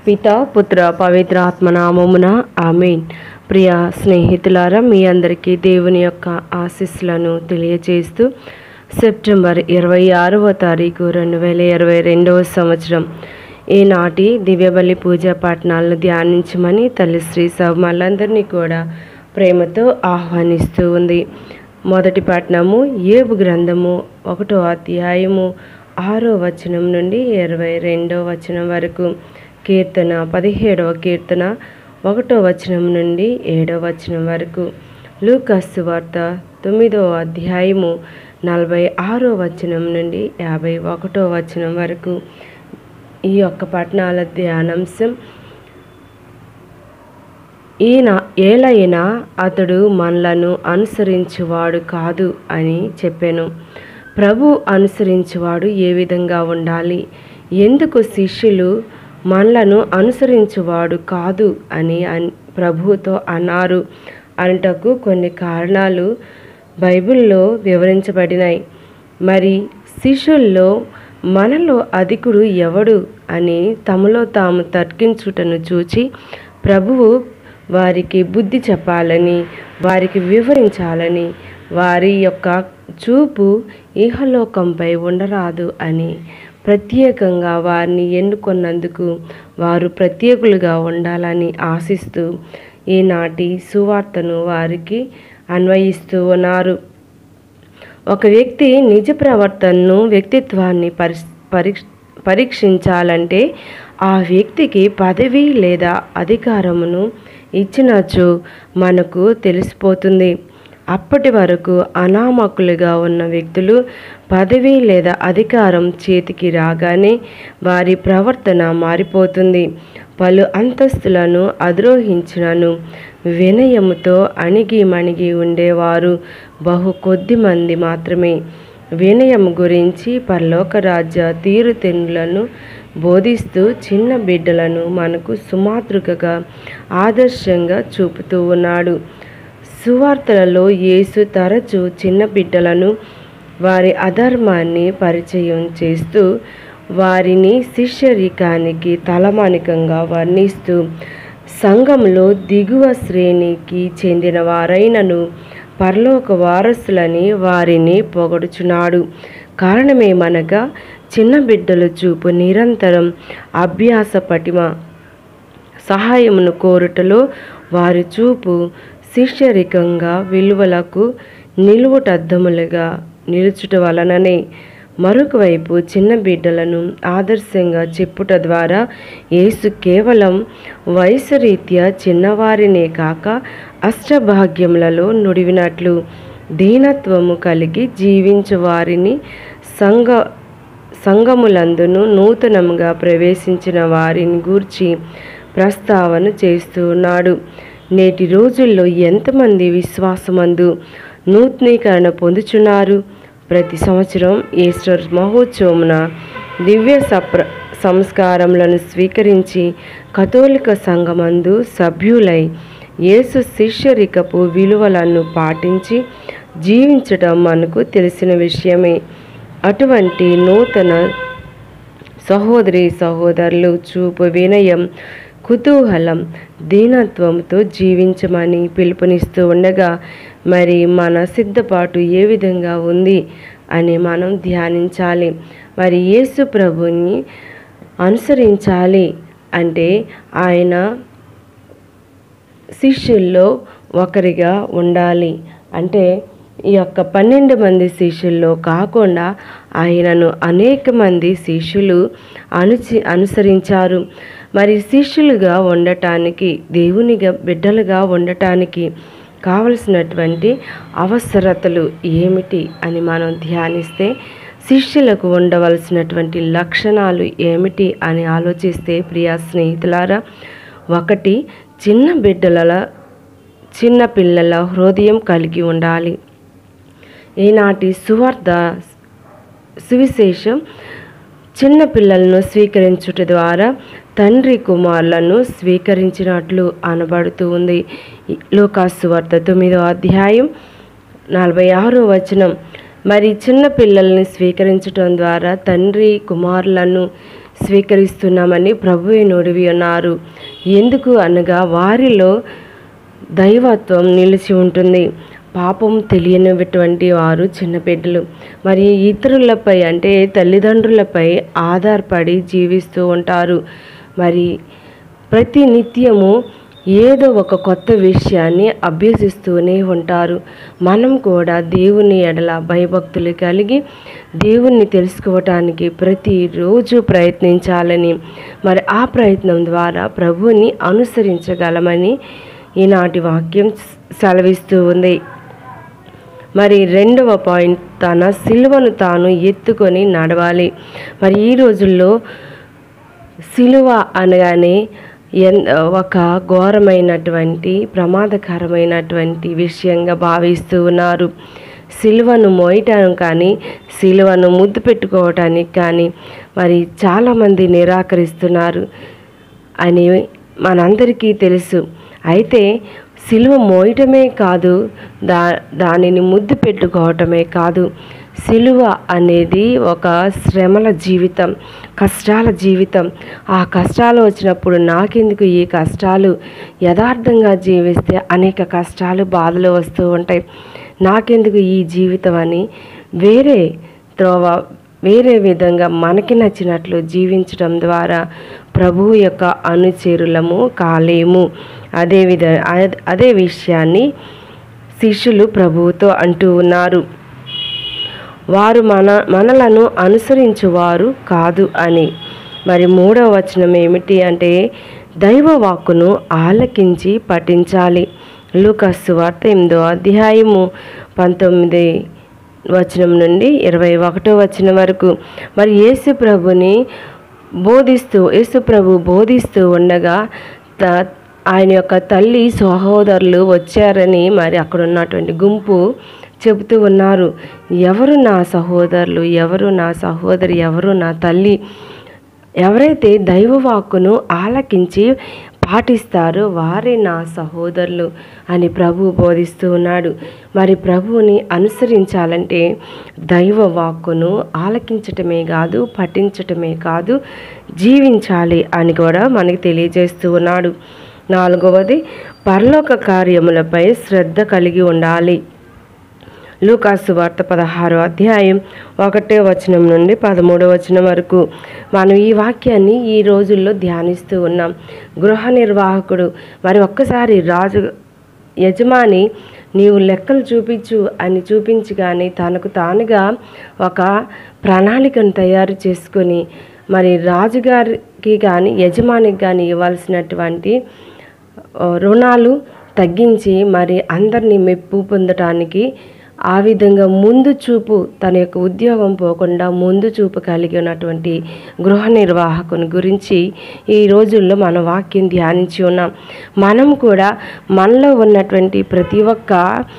పిత పుత్ర పవిత్ర ఆత్మనామమున ఆమెన్ ప్రియ స్నేహితులారా మీ అందరికీ దేవుని యొక్క ఆశీస్సులను తెలియజేస్తూ సెప్టెంబర్ ఇరవై ఆరవ తారీఖు రెండు వేల ఇరవై రెండవ సంవత్సరం ఈనాటి దివ్యబలి పూజా పట్టణాలను ధ్యానించమని తల్లి శ్రీ సభమలందరినీ కూడా ప్రేమతో ఆహ్వానిస్తూ ఉంది మొదటి పట్టణము ఏబు గ్రంథము ఒకటో అధ్యాయము ఆరో వచనం నుండి ఇరవై రెండో వచనం వరకు కీర్తన పదిహేడవ కీర్తన ఒకటో వచనం నుండి ఏడవ వచనం వరకు లూకస్సు వార్త తొమ్మిదవ అధ్యాయము నలభై ఆరో వచనం నుండి యాభై ఒకటో వచనం వరకు ఈ యొక్క పట్టణాల ధ్యానాంశం ఈయన ఏలైనా అతడు మనలను అనుసరించువాడు కాదు అని చెప్పాను ప్రభు అనుసరించువాడు ఏ విధంగా ఉండాలి ఎందుకు శిష్యులు మనలను అనుసరించువాడు కాదు అని అన్ ప్రభువుతో అన్నారు అనటకు కొన్ని కారణాలు బైబిల్లో వివరించబడినాయి మరి శిష్యుల్లో మనలో అధికుడు ఎవడు అని తమలో తాము తర్కించుటను చూచి ప్రభువు వారికి బుద్ధి చెప్పాలని వారికి వివరించాలని వారి యొక్క చూపు ఇహలోకంపై ఉండరాదు అని ప్రత్యేకంగా వారిని ఎన్నుకున్నందుకు వారు ప్రత్యేకులుగా ఉండాలని ఆశిస్తూ ఈనాటి సువార్తను వారికి అన్వయిస్తూ ఉన్నారు ఒక వ్యక్తి నిజ ప్రవర్తనను వ్యక్తిత్వాన్ని పరి పరీక్ష పరీక్షించాలంటే ఆ వ్యక్తికి పదవి లేదా అధికారమును ఇచ్చినచో మనకు తెలిసిపోతుంది అప్పటి వరకు అనామకులుగా ఉన్న వ్యక్తులు పదవి లేదా అధికారం చేతికి రాగానే వారి ప్రవర్తన మారిపోతుంది పలు అంతస్తులను అధిరోహించినను వినయముతో అణిగి మణిగి ఉండేవారు బహు కొద్ది మంది మాత్రమే వినయం గురించి పరలోక రాజ్య తీరుతెన్నులను బోధిస్తూ చిన్న బిడ్డలను మనకు సుమాతృకగా ఆదర్శంగా చూపుతూ ఉన్నాడు సువార్తలలో యేసు తరచూ చిన్న బిడ్డలను వారి అధర్మాన్ని పరిచయం చేస్తూ వారిని శిష్యరికానికి తలమానికంగా వర్ణిస్తూ సంఘంలో దిగువ శ్రేణికి చెందిన వారైనను పరలోక వారసులని వారిని పొగడుచున్నాడు కారణమేమనగా చిన్న బిడ్డల చూపు నిరంతరం అభ్యాస పటిమ సహాయమును కోరుటలో వారి చూపు శిష్యరికంగా విలువలకు నిలువుటద్దములుగా నిలుచుట వలననే మరొక వైపు చిన్న బిడ్డలను ఆదర్శంగా చెప్పుట ద్వారా యేసు కేవలం వయసు రీత్యా చిన్నవారినే కాక అష్టభాగ్యములలో నుడివినట్లు దీనత్వము కలిగి జీవించు వారిని సంఘ సంఘములందును నూతనముగా ప్రవేశించిన వారిని గూర్చి ప్రస్తావన చేస్తూ ఉన్నాడు నేటి రోజుల్లో ఎంతమంది విశ్వాసమందు నూతనీకరణ పొందుచున్నారు ప్రతి సంవత్సరం ఈస్టర్ మహోత్సవమున దివ్య సప్ర సంస్కారములను స్వీకరించి కథోలిక సంఘమందు సభ్యులై యేసు శిష్యరికపు విలువలను పాటించి జీవించడం మనకు తెలిసిన విషయమే అటువంటి నూతన సహోదరి సహోదరులు చూపు వినయం కుతూహలం దీనత్వంతో జీవించమని పిలుపునిస్తూ ఉండగా మరి మన సిద్ధపాటు ఏ విధంగా ఉంది అని మనం ధ్యానించాలి మరి యేసు ప్రభుని అనుసరించాలి అంటే ఆయన శిష్యుల్లో ఒకరిగా ఉండాలి అంటే ఈ యొక్క పన్నెండు మంది శిష్యుల్లో కాకుండా ఆయనను అనేక మంది శిష్యులు అనుచి అనుసరించారు మరి శిష్యులుగా ఉండటానికి దేవునిగా బిడ్డలుగా ఉండటానికి కావలసినటువంటి అవసరతలు ఏమిటి అని మనం ధ్యానిస్తే శిష్యులకు ఉండవలసినటువంటి లక్షణాలు ఏమిటి అని ఆలోచిస్తే ప్రియా స్నేహితులారా ఒకటి చిన్న బిడ్డల చిన్న పిల్లల హృదయం కలిగి ఉండాలి ఈనాటి సువార్త సువిశేషం చిన్న పిల్లలను స్వీకరించుట ద్వారా తండ్రి కుమారులను స్వీకరించినట్లు అనబడుతూ ఉంది లోకాసు వార్త తొమ్మిదో అధ్యాయం నలభై ఆరో వచనం మరి చిన్న పిల్లల్ని స్వీకరించటం ద్వారా తండ్రి కుమారులను స్వీకరిస్తున్నామని ప్రభువే నుడివి ఉన్నారు ఎందుకు అనగా వారిలో దైవత్వం నిలిచి ఉంటుంది పాపం తెలియనిటువంటి వారు చిన్నబిడ్డలు మరి ఇతరులపై అంటే తల్లిదండ్రులపై ఆధారపడి జీవిస్తూ ఉంటారు మరి ప్రతి నిత్యము ఏదో ఒక కొత్త విషయాన్ని అభ్యసిస్తూనే ఉంటారు మనం కూడా దేవుని ఎడల భయభక్తులు కలిగి దేవుణ్ణి తెలుసుకోవటానికి ప్రతిరోజు ప్రయత్నించాలని మరి ఆ ప్రయత్నం ద్వారా ప్రభువుని అనుసరించగలమని ఈనాటి వాక్యం సెలవిస్తూ ఉంది మరి రెండవ పాయింట్ తన సిలువను తాను ఎత్తుకొని నడవాలి మరి ఈ రోజుల్లో సిలువ అనగానే ఎన్ ఒక ఘోరమైనటువంటి ప్రమాదకరమైనటువంటి విషయంగా భావిస్తూ ఉన్నారు సిలువను మోయటం కానీ సిలువను ముద్దు పెట్టుకోవటానికి కానీ మరి చాలామంది నిరాకరిస్తున్నారు అని మనందరికీ తెలుసు అయితే సిలువ మోయటమే కాదు దా దానిని ముద్దు పెట్టుకోవటమే కాదు సిలువ అనేది ఒక శ్రమల జీవితం కష్టాల జీవితం ఆ కష్టాలు వచ్చినప్పుడు నాకెందుకు ఈ కష్టాలు యథార్థంగా జీవిస్తే అనేక కష్టాలు బాధలు వస్తూ ఉంటాయి నాకెందుకు ఈ జీవితం అని వేరే త్రోవ వేరే విధంగా మనకి నచ్చినట్లు జీవించడం ద్వారా ప్రభువు యొక్క అనుచరులము కాలేము అదే విధ అదే విషయాన్ని శిష్యులు ప్రభువుతో అంటూ ఉన్నారు వారు మన మనలను అనుసరించువారు కాదు అని మరి మూడవ వచనం ఏమిటి అంటే దైవ వాక్కును ఆలకించి పఠించాలి లూకస్సు వార్త ఎనిమిదో అధ్యాయము పంతొమ్మిది వచనం నుండి ఇరవై ఒకటో వచనం వరకు మరి యేసు ప్రభుని బోధిస్తూ యేసు ప్రభు బోధిస్తూ ఉండగా త ఆయన యొక్క తల్లి సహోదరులు వచ్చారని మరి అక్కడ ఉన్నటువంటి గుంపు చెబుతూ ఉన్నారు ఎవరు నా సహోదరులు ఎవరు నా సహోదరి ఎవరు నా తల్లి ఎవరైతే దైవవాక్కును ఆలకించి పాటిస్తారో వారే నా సహోదరులు అని ప్రభు బోధిస్తూ ఉన్నాడు మరి ప్రభువుని అనుసరించాలంటే దైవ వాక్కును ఆలకించటమే కాదు పఠించటమే కాదు జీవించాలి అని కూడా మనకి తెలియజేస్తూ ఉన్నాడు నాలుగవది పరలోక కార్యములపై శ్రద్ధ కలిగి ఉండాలి లూకాసు వార్త పదహారో అధ్యాయం ఒకటే వచనం నుండి పదమూడో వచనం వరకు మనం ఈ వాక్యాన్ని ఈ రోజుల్లో ధ్యానిస్తూ ఉన్నాం గృహ నిర్వాహకుడు మరి ఒక్కసారి రాజు యజమాని నీవు లెక్కలు చూపించు అని చూపించి కానీ తనకు తానుగా ఒక ప్రణాళికను తయారు చేసుకొని మరి రాజుగారికి కానీ యజమానికి కానీ ఇవ్వాల్సినటువంటి రుణాలు తగ్గించి మరి అందరినీ మెప్పు పొందటానికి ఆ విధంగా ముందు చూపు తన యొక్క ఉద్యోగం పోకుండా ముందు చూపు కలిగి ఉన్నటువంటి గృహ నిర్వాహకుని గురించి ఈ రోజుల్లో మన వాక్యం ధ్యానించి ఉన్నాం మనం కూడా మనలో ఉన్నటువంటి ప్రతి ఒక్క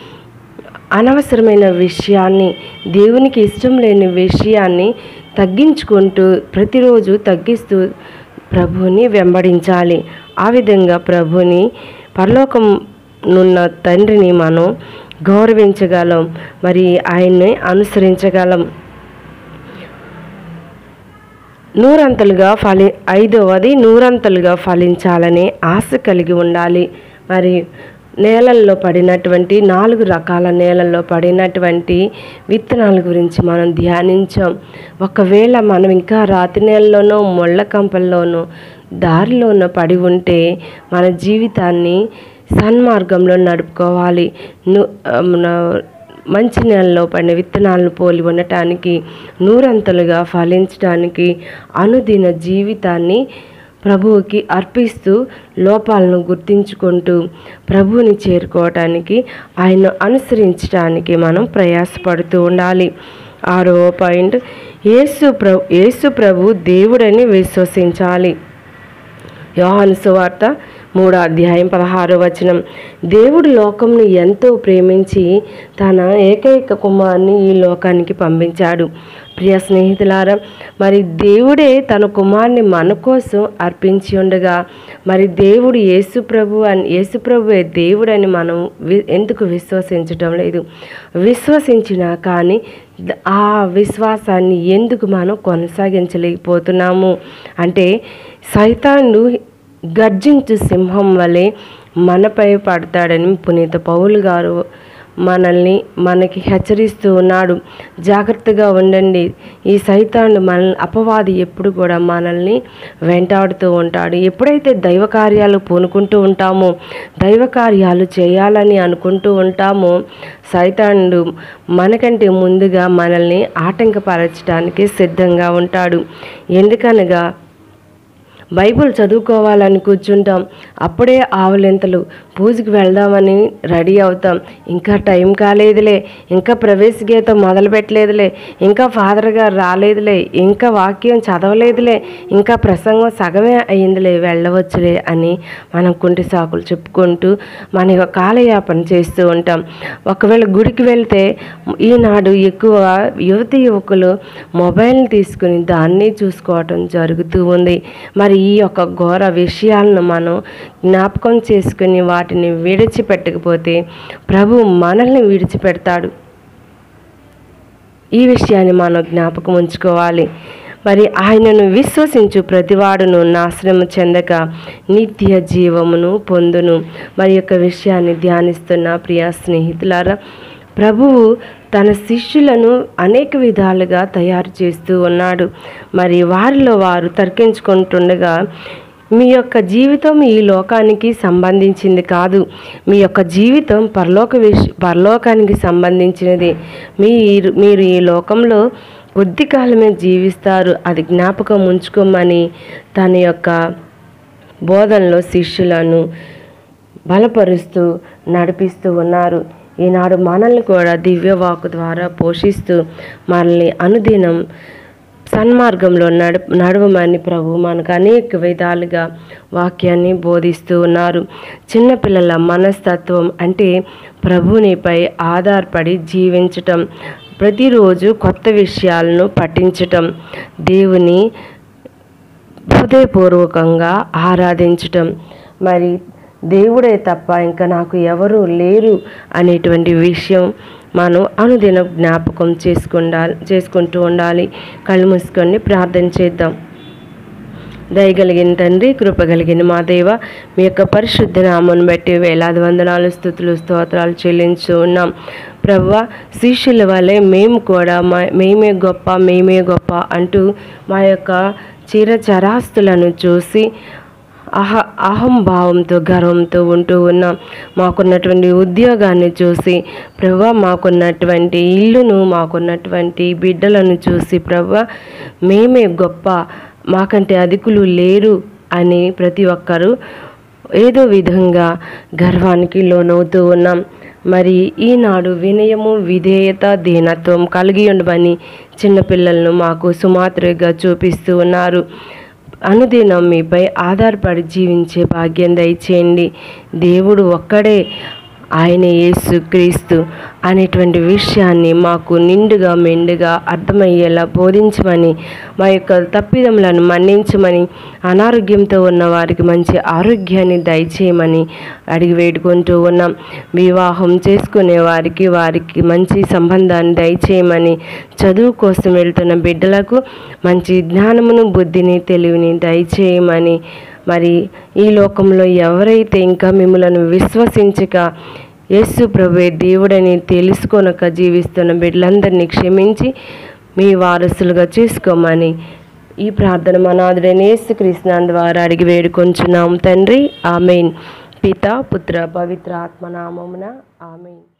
అనవసరమైన విషయాన్ని దేవునికి ఇష్టం లేని విషయాన్ని తగ్గించుకుంటూ ప్రతిరోజు తగ్గిస్తూ ప్రభుని వెంబడించాలి ఆ విధంగా ప్రభుని పరలోకం నున్న తండ్రిని మనం గౌరవించగలం మరి ఆయన్ని అనుసరించగలం నూరంతలుగా ఫలి ఐదవది నూరంతలుగా ఫలించాలనే ఆశ కలిగి ఉండాలి మరి నేలల్లో పడినటువంటి నాలుగు రకాల నేలల్లో పడినటువంటి విత్తనాల గురించి మనం ధ్యానించాం ఒకవేళ మనం ఇంకా రాతి నేలలోనో ముళ్ళ కంపల్లోనో దారిలోనో పడి ఉంటే మన జీవితాన్ని సన్మార్గంలో నడుపుకోవాలి ను- ఆ, మన- మంచి నెలలో పడిన విత్తనాలను పోలి ఉండటానికి నూరంతలుగా ఫలించడానికి అనుదిన జీవితాన్ని ప్రభువుకి అర్పిస్తూ లోపాలను గుర్తించుకుంటూ ప్రభువుని చేరుకోవటానికి ఆయన అనుసరించడానికి మనం ప్రయాసపడుతూ ఉండాలి ఆరవ పాయింట్ యేసు ప్రభు యేసు ప్రభు దేవుడని విశ్వసించాలి యోహాను సువార్త మూడో అధ్యాయం పదహారో వచనం దేవుడు లోకంను ఎంతో ప్రేమించి తన ఏకైక కుమారుని ఈ లోకానికి పంపించాడు ప్రియ స్నేహితులారా మరి దేవుడే తన కుమారుని మన కోసం అర్పించి ఉండగా మరి దేవుడు యేసు ప్రభు అని యేసు ప్రభువే దేవుడని మనం వి- ఎందుకు విశ్వసించటం లేదు విశ్వసించినా కానీ ద- ఆ విశ్వాసాన్ని ఎందుకు మనం కొనసాగించలేకపోతున్నాము అంటే సైతాను గర్జించు సింహం వలె మనపై పడతాడని పునీత పౌలు గారు మనల్ని మనకి హెచ్చరిస్తూ ఉన్నాడు జాగ్రత్తగా ఉండండి ఈ సైతాన్ని మనల్ని అపవాది ఎప్పుడు కూడా మనల్ని వెంటాడుతూ ఉంటాడు ఎప్పుడైతే దైవ కార్యాలు పూనుకుంటూ ఉంటామో దైవ కార్యాలు చేయాలని అనుకుంటూ ఉంటామో సైతానుడు మనకంటే ముందుగా మనల్ని ఆటంకపరచడానికి సిద్ధంగా ఉంటాడు ఎందుకనగా బైబిల్ చదువుకోవాలని కూర్చుంటాం అప్పుడే ఆవులింతలు పూజకి వెళ్దామని రెడీ అవుతాం ఇంకా టైం కాలేదులే ఇంకా ప్రవేశ గీతం మొదలు పెట్టలేదులే ఇంకా ఫాదర్ గారు రాలేదులే ఇంకా వాక్యం చదవలేదులే ఇంకా ప్రసంగం సగమే అయిందిలే వెళ్ళవచ్చులే అని మనం కుంటి సాకులు చెప్పుకుంటూ మన యొక్క కాలయాపన చేస్తూ ఉంటాం ఒకవేళ గుడికి వెళ్తే ఈనాడు ఎక్కువ యువతి యువకులు మొబైల్ని తీసుకుని దాన్ని చూసుకోవటం జరుగుతూ ఉంది మరి ఈ యొక్క ఘోర విషయాలను మనం జ్ఞాపకం చేసుకుని వాటిని విడిచిపెట్టకపోతే ప్రభు మనల్ని విడిచిపెడతాడు ఈ విషయాన్ని మనం జ్ఞాపకం ఉంచుకోవాలి మరి ఆయనను విశ్వసించు ప్రతివాడును నాశనము చెందక నిత్య జీవమును పొందును మరి యొక్క విషయాన్ని ధ్యానిస్తున్న ప్రియ స్నేహితులారా ప్రభువు తన శిష్యులను అనేక విధాలుగా తయారు చేస్తూ ఉన్నాడు మరి వారిలో వారు తర్కించుకుంటుండగా మీ యొక్క జీవితం ఈ లోకానికి సంబంధించింది కాదు మీ యొక్క జీవితం పరలోక విష పరలోకానికి సంబంధించినది మీరు మీరు ఈ లోకంలో కొద్ది కాలమే జీవిస్తారు అది జ్ఞాపకం ఉంచుకోమని తన యొక్క బోధనలో శిష్యులను బలపరుస్తూ నడిపిస్తూ ఉన్నారు ఈనాడు మనల్ని కూడా దివ్యవాకు ద్వారా పోషిస్తూ మనల్ని అనుదినం సన్మార్గంలో నడు నడవమని ప్రభు మనకు అనేక విధాలుగా వాక్యాన్ని బోధిస్తూ ఉన్నారు చిన్నపిల్లల మనస్తత్వం అంటే ప్రభునిపై ఆధారపడి జీవించటం ప్రతిరోజు కొత్త విషయాలను పఠించటం దేవుని హృదయపూర్వకంగా ఆరాధించటం మరి దేవుడే తప్ప ఇంకా నాకు ఎవరు లేరు అనేటువంటి విషయం మనం అనుదినం జ్ఞాపకం చేసుకుండా చేసుకుంటూ ఉండాలి కళ్ళు మూసుకొని ప్రార్థన చేద్దాం దయగలిగిన తండ్రి కృప కలిగిన మా దేవ మీ యొక్క పరిశుద్ధ నామను బట్టి వేలాది వందనాలు స్థుతులు స్తోత్రాలు చెల్లించు ఉన్నాం ప్రభు శిష్యుల వలె మేము కూడా మా మేమే గొప్ప మేమే గొప్ప అంటూ మా యొక్క చిరచరాస్తులను చూసి అహ అహంభావంతో గర్వంతో ఉంటూ ఉన్నాం మాకున్నటువంటి ఉద్యోగాన్ని చూసి ప్రభు మాకున్నటువంటి ఇల్లును మాకున్నటువంటి బిడ్డలను చూసి ప్రభు మేమే గొప్ప మాకంటే అధికులు లేరు అని ప్రతి ఒక్కరూ ఏదో విధంగా గర్వానికి లోనవుతూ ఉన్నాం మరి ఈనాడు వినయము విధేయత దీనత్వం కలిగి ఉండమని చిన్నపిల్లలను మాకు సుమాత్రగా చూపిస్తూ ఉన్నారు అనుదినం మీపై ఆధారపడి జీవించే భాగ్యం దయచేయండి దేవుడు ఒక్కడే ఆయన యేసు క్రీస్తు అనేటువంటి విషయాన్ని మాకు నిండుగా మెండుగా అర్థమయ్యేలా బోధించమని మా యొక్క తప్పిదములను మన్నించమని అనారోగ్యంతో ఉన్న వారికి మంచి ఆరోగ్యాన్ని దయచేయమని అడిగి వేడుకుంటూ ఉన్నాం వివాహం చేసుకునే వారికి వారికి మంచి సంబంధాన్ని దయచేయమని చదువు కోసం వెళ్తున్న బిడ్డలకు మంచి జ్ఞానమును బుద్ధిని తెలివిని దయచేయమని మరి ఈ లోకంలో ఎవరైతే ఇంకా మిమ్మలను విశ్వసించక యేసు ప్రభువే దేవుడని తెలుసుకొనక జీవిస్తున్న బిడ్డలందరినీ క్షమించి మీ వారసులుగా చేసుకోమని ఈ ప్రార్థన మనాథుడైన యేసు కృష్ణాన్ ద్వారా అడిగి వేడుకొంచున్నాం తండ్రి ఆమెన్ పిత పుత్ర పవిత్ర ఆత్మనామమున ఆమెన్